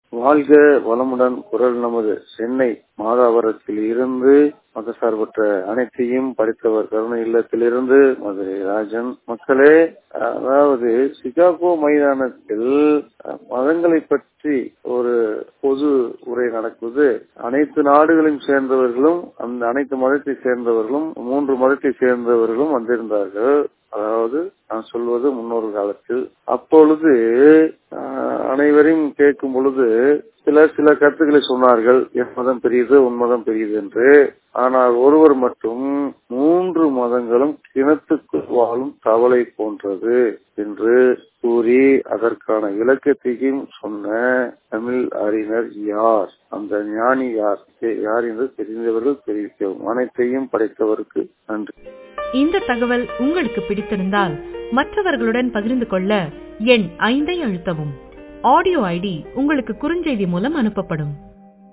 வாழ்க வளமுடன் குரல் நமது சென்னை மாதாவரத்தில் இருந்து மதசார்பற்ற அனைத்தையும் படித்தவர் கருணை இல்லத்திலிருந்து மதுரை ராஜன் மக்களே அதாவது சிகாகோ மைதானத்தில் மதங்களை பற்றி ஒரு பொது உரை நடக்குது அனைத்து நாடுகளையும் சேர்ந்தவர்களும் அந்த அனைத்து மதத்தை சேர்ந்தவர்களும் மூன்று மதத்தை சேர்ந்தவர்களும் வந்திருந்தார்கள் அதாவது நான் சொல்வது முன்னொரு காலத்தில் அப்பொழுது அனைவரையும் கேட்கும் பொழுது சில சில கருத்துக்களை சொன்னார்கள் என் மதம் பெரியது உன் மதம் பெரியது என்று ஆனால் ஒருவர் மட்டும் மூன்று மதங்களும் கிணத்துக்குள் வாழும் தவளை போன்றது என்று கூறி அதற்கான விளக்கத்தையும் சொன்ன தமிழ் அறிஞர் யார் அந்த ஞானி யார் யார் என்று தெரிந்தவர்கள் தெரிவிக்கவும் அனைத்தையும் படைத்தவருக்கு நன்றி இந்த தகவல் உங்களுக்கு பிடித்திருந்தால் மற்றவர்களுடன் பகிர்ந்து கொள்ள எண் ஐந்தை அழுத்தவும் ஆடியோ ஐடி உங்களுக்கு குறுஞ்செய்தி மூலம் அனுப்பப்படும்